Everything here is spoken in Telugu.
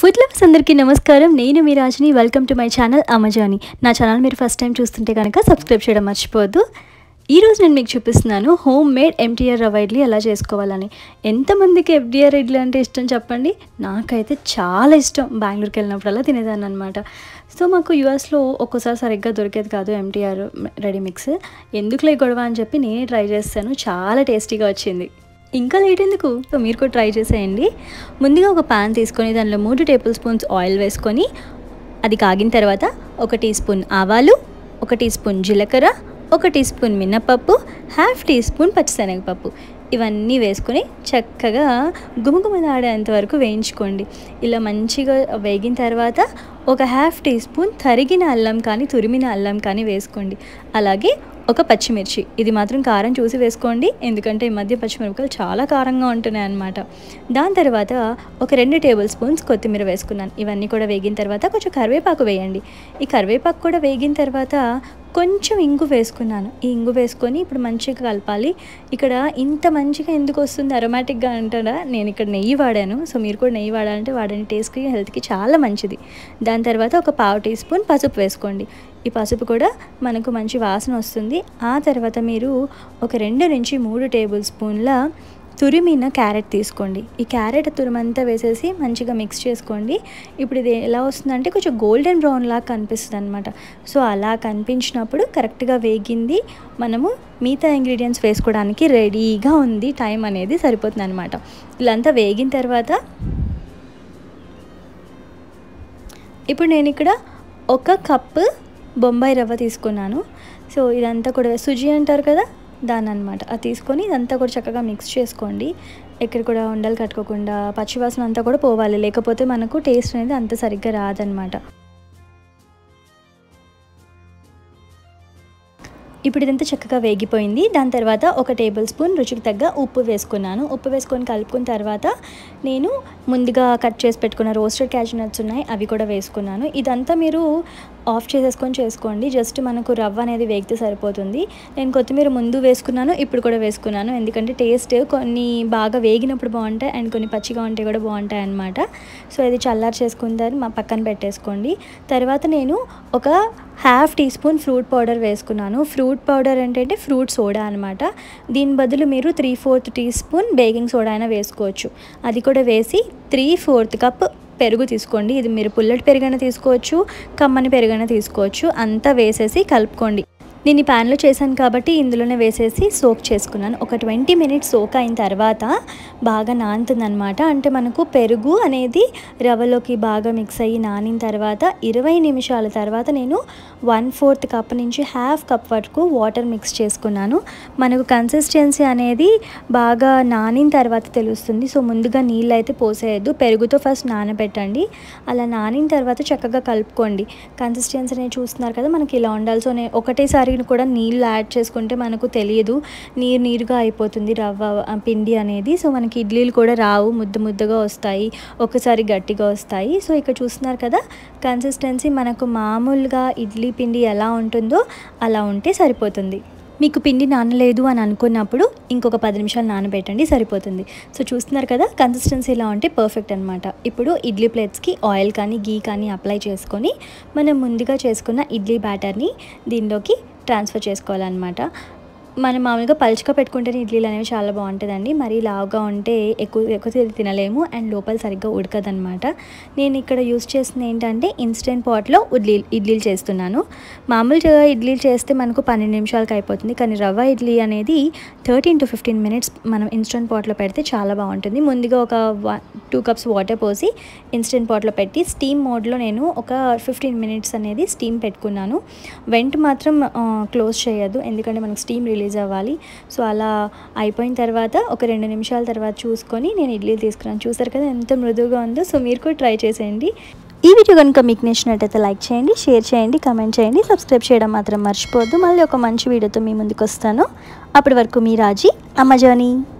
ఫుడ్ లవర్స్ అందరికీ నమస్కారం నేను మీ రాజుని వెల్కమ్ టు మై ఛానల్ అమజాని నా ఛానల్ మీరు ఫస్ట్ టైం చూస్తుంటే కనుక సబ్స్క్రైబ్ చేయడం మర్చిపోవద్దు ఈరోజు నేను మీకు చూపిస్తున్నాను హోమ్ మేడ్ ఎంటీఆర్ రవ్వ ఇడ్లీ ఎలా చేసుకోవాలని ఎంతమందికి ఎఫ్డిఆర్ ఇడ్లీ అంటే ఇష్టం చెప్పండి నాకైతే చాలా ఇష్టం బెంగళూరుకి వెళ్ళినప్పుడల్లా తినేదాన్ని అనమాట సో మాకు యూఎస్లో ఒక్కోసారి సరిగ్గా దొరికేది కాదు ఎంటీఆర్ రెడీ మిక్స్ ఎందుకులే గొడవ అని చెప్పి నేనే ట్రై చేస్తాను చాలా టేస్టీగా వచ్చింది ఇంకా లేట్ ఎందుకు సో మీరు కూడా ట్రై చేసేయండి ముందుగా ఒక పాన్ తీసుకొని దానిలో మూడు టేబుల్ స్పూన్స్ ఆయిల్ వేసుకొని అది కాగిన తర్వాత ఒక టీ స్పూన్ ఆవాలు ఒక టీ స్పూన్ జీలకర్ర ఒక టీ స్పూన్ మినపప్పు హాఫ్ టీ స్పూన్ పచ్చిశనగపప్పు ఇవన్నీ వేసుకొని చక్కగా గుమగుమలాడేంత వరకు వేయించుకోండి ఇలా మంచిగా వేగిన తర్వాత ఒక హాఫ్ టీ స్పూన్ తరిగిన అల్లం కానీ తురిమిన అల్లం కానీ వేసుకోండి అలాగే ఒక పచ్చిమిర్చి ఇది మాత్రం కారం చూసి వేసుకోండి ఎందుకంటే ఈ మధ్య పచ్చిమిరపకాయలు చాలా కారంగా ఉంటున్నాయి అన్నమాట దాని తర్వాత ఒక రెండు టేబుల్ స్పూన్స్ కొత్తిమీర వేసుకున్నాను ఇవన్నీ కూడా వేగిన తర్వాత కొంచెం కరివేపాకు వేయండి ఈ కరివేపాకు కూడా వేగిన తర్వాత కొంచెం ఇంగు వేసుకున్నాను ఈ ఇంగు వేసుకొని ఇప్పుడు మంచిగా కలపాలి ఇక్కడ ఇంత మంచిగా ఎందుకు వస్తుంది అరోమాటిక్గా అంటారా నేను ఇక్కడ నెయ్యి వాడాను సో మీరు కూడా నెయ్యి వాడాలంటే వాడని టేస్ట్కి హెల్త్కి చాలా మంచిది దాని తర్వాత ఒక పావు టీ స్పూన్ పసుపు వేసుకోండి ఈ పసుపు కూడా మనకు మంచి వాసన వస్తుంది ఆ తర్వాత మీరు ఒక రెండు నుంచి మూడు టేబుల్ స్పూన్ల తురిమిన క్యారెట్ తీసుకోండి ఈ క్యారెట్ తురిమంతా వేసేసి మంచిగా మిక్స్ చేసుకోండి ఇప్పుడు ఇది ఎలా వస్తుందంటే కొంచెం గోల్డెన్ బ్రౌన్ లాగా కనిపిస్తుంది అనమాట సో అలా కనిపించినప్పుడు కరెక్ట్గా వేగింది మనము మిగతా ఇంగ్రీడియంట్స్ వేసుకోవడానికి రెడీగా ఉంది టైం అనేది సరిపోతుంది అనమాట ఇలాంతా వేగిన తర్వాత ఇప్పుడు నేను ఇక్కడ ఒక కప్పు బొంబాయి రవ్వ తీసుకున్నాను సో ఇదంతా కూడా సుజీ అంటారు కదా దాని అనమాట అది తీసుకొని ఇదంతా కూడా చక్కగా మిక్స్ చేసుకోండి ఎక్కడ కూడా ఉండలు కట్టుకోకుండా పచ్చివాసన అంతా కూడా పోవాలి లేకపోతే మనకు టేస్ట్ అనేది అంత సరిగ్గా రాదనమాట ఇప్పుడు ఇదంతా చక్కగా వేగిపోయింది దాని తర్వాత ఒక టేబుల్ స్పూన్ రుచికి తగ్గ ఉప్పు వేసుకున్నాను ఉప్పు వేసుకొని కలుపుకున్న తర్వాత నేను ముందుగా కట్ చేసి పెట్టుకున్న రోస్టెడ్ క్యాషూ నట్స్ ఉన్నాయి అవి కూడా వేసుకున్నాను ఇదంతా మీరు ఆఫ్ చేసేసుకొని చేసుకోండి జస్ట్ మనకు రవ్వ అనేది వేగితే సరిపోతుంది నేను కొత్తిమీర ముందు వేసుకున్నాను ఇప్పుడు కూడా వేసుకున్నాను ఎందుకంటే టేస్ట్ కొన్ని బాగా వేగినప్పుడు బాగుంటాయి అండ్ కొన్ని పచ్చిగా ఉంటే కూడా బాగుంటాయి అన్నమాట సో ఇది చల్లారి చేసుకుందని మా పక్కన పెట్టేసుకోండి తర్వాత నేను ఒక half teaspoon fruit powder వేసుకున్నాను ఫ్రూట్ పౌడర్ ఏంటంటే ఫ్రూట్ సోడా అనమాట దీని బదులు మీరు three fourth teaspoon baking soda అయినా వేసుకోవచ్చు అది కూడా వేసి త్రీ ఫోర్త్ కప్ పెరుగు తీసుకోండి ఇది మీరు పుల్లటి పెరుగైనా తీసుకోవచ్చు కమ్మని పెరుగైనా తీసుకోవచ్చు అంతా వేసేసి కలుపుకోండి నేను ఈ ప్యాన్లో చేశాను కాబట్టి ఇందులోనే వేసేసి సోక్ చేసుకున్నాను ఒక ట్వంటీ మినిట్స్ సోక్ అయిన తర్వాత బాగా నానుతుందనమాట అంటే మనకు పెరుగు అనేది రవ్వలోకి బాగా మిక్స్ అయ్యి నానిన తర్వాత ఇరవై నిమిషాల తర్వాత నేను వన్ ఫోర్త్ కప్ నుంచి హాఫ్ కప్ వరకు వాటర్ మిక్స్ చేసుకున్నాను మనకు కన్సిస్టెన్సీ అనేది బాగా నానిన తర్వాత తెలుస్తుంది సో ముందుగా నీళ్ళు అయితే పోసేయద్దు పెరుగుతో ఫస్ట్ నానబెట్టండి అలా నానిన తర్వాత చక్కగా కలుపుకోండి కన్సిస్టెన్సీ అనేది చూస్తున్నారు కదా మనకి ఇలా ఉండాలి సో నేను ఒకటేసారి కూడా నీళ్ళు యాడ్ చేసుకుంటే మనకు తెలియదు నీరు నీరుగా అయిపోతుంది రవ్వ పిండి అనేది సో మనకి ఇడ్లీలు కూడా రావు ముద్ద ముద్దగా వస్తాయి ఒకసారి గట్టిగా వస్తాయి సో ఇక్కడ చూస్తున్నారు కదా కన్సిస్టెన్సీ మనకు మామూలుగా ఇడ్లీ పిండి ఎలా ఉంటుందో అలా ఉంటే సరిపోతుంది మీకు పిండి నానలేదు అని అనుకున్నప్పుడు ఇంకొక పది నిమిషాలు నానబెట్టండి సరిపోతుంది సో చూస్తున్నారు కదా కన్సిస్టెన్సీ ఇలా ఉంటే పర్ఫెక్ట్ అనమాట ఇప్పుడు ఇడ్లీ ప్లేట్స్కి ఆయిల్ కానీ గీ కానీ అప్లై చేసుకొని మనం ముందుగా చేసుకున్న ఇడ్లీ బ్యాటర్ని దీనిలోకి ట్రాన్స్ఫర్ చేసుకోవాలన్నమాట మనం మామూలుగా పలుచగా పెట్టుకుంటేనే ఇడ్లీలు అనేవి చాలా బాగుంటుందండి మరీ లావుగా ఉంటే ఎక్కువ ఎక్కువ తినలేము అండ్ లోపల సరిగ్గా ఉడకదనమాట నేను ఇక్కడ యూస్ చేస్తుంది ఏంటంటే ఇన్స్టెంట్ పాట్లో ఇడ్లీ ఇడ్లీలు చేస్తున్నాను మామూలుగా ఇడ్లీలు చేస్తే మనకు పన్నెండు నిమిషాలకు అయిపోతుంది కానీ రవ్వ ఇడ్లీ అనేది థర్టీన్ టు ఫిఫ్టీన్ మినిట్స్ మనం ఇన్స్టెంట్ పాట్లో పెడితే చాలా బాగుంటుంది ముందుగా ఒక టూ కప్స్ వాటర్ పోసి ఇన్స్టెంట్ పాట్లో పెట్టి స్టీమ్ మోడ్లో నేను ఒక ఫిఫ్టీన్ మినిట్స్ అనేది స్టీమ్ పెట్టుకున్నాను వెంట మాత్రం క్లోజ్ చేయొద్దు ఎందుకంటే మనకు స్టీమ్ రిలీజ్ అవ్వాలి సో అలా అయిపోయిన తర్వాత ఒక రెండు నిమిషాల తర్వాత చూసుకొని నేను ఇడ్లీలు తీసుకున్నాను చూసారు కదా ఎంత మృదువుగా ఉందో సో మీరు కూడా ట్రై చేసేయండి ఈ వీడియో కనుక మీకు నచ్చినట్టయితే లైక్ చేయండి షేర్ చేయండి కమెంట్ చేయండి సబ్స్క్రైబ్ చేయడం మాత్రం మర్చిపోవద్దు మళ్ళీ ఒక మంచి వీడియోతో మీ ముందుకు వస్తాను అప్పటి వరకు మీ రాజీ అమ్మజానీ